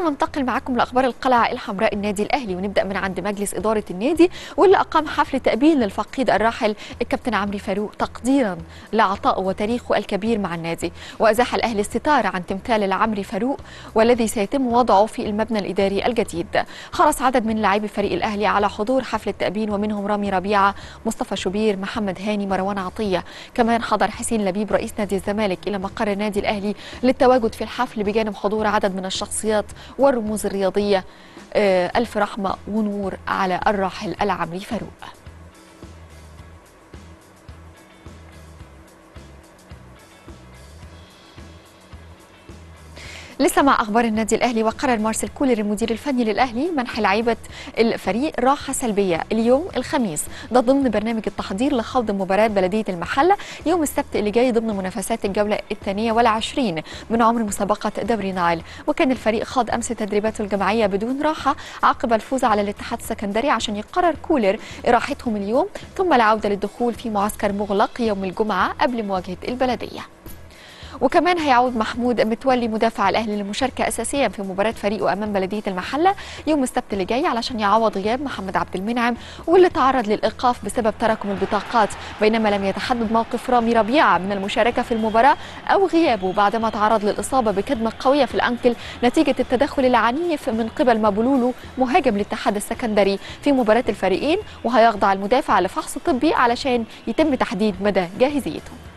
خلونا ننتقل معكم لاخبار القلعه الحمراء النادي الاهلي ونبدا من عند مجلس اداره النادي واللي اقام حفل تابين للفقيد الراحل الكابتن عمرو فاروق تقديرا لعطائه وتاريخه الكبير مع النادي وازاح الاهلي الستار عن تمثال العمري فاروق والذي سيتم وضعه في المبنى الاداري الجديد حرص عدد من لاعبي فريق الاهلي على حضور حفل التابين ومنهم رامي ربيعه مصطفى شوبير محمد هاني مروان عطيه كمان حضر حسين لبيب رئيس نادي الزمالك الى مقر النادي الاهلي للتواجد في الحفل بجانب حضور عدد من الشخصيات والرموز الرياضية ألف رحمة ونور على الراحل العمري فاروق لسه مع اخبار النادي الاهلي وقرر مارسيل كولر المدير الفني للاهلي منح لعيبه الفريق راحه سلبيه اليوم الخميس ده ضمن برنامج التحضير لخوض مباراه بلديه المحله يوم السبت اللي جاي ضمن منافسات الجوله الثانيه والعشرين من عمر مسابقه دوري نايل وكان الفريق خاض امس تدريباته الجماعيه بدون راحه عقب الفوز على الاتحاد السكندري عشان يقرر كولر اراحتهم اليوم ثم العوده للدخول في معسكر مغلق يوم الجمعه قبل مواجهه البلديه وكمان هيعود محمود متولي مدافع الاهلي للمشاركه اساسيا في مباراه فريقه امام بلديه المحله يوم السبت اللي جاي علشان يعوض غياب محمد عبد المنعم واللي تعرض للايقاف بسبب تراكم البطاقات بينما لم يتحدد موقف رامي ربيعه من المشاركه في المباراه او غيابه بعدما تعرض للاصابه بكدمه قويه في الانكل نتيجه التدخل العنيف من قبل مابولولو مهاجم الاتحاد السكندري في مباراه الفريقين وهيخضع المدافع لفحص طبي علشان يتم تحديد مدى جاهزيته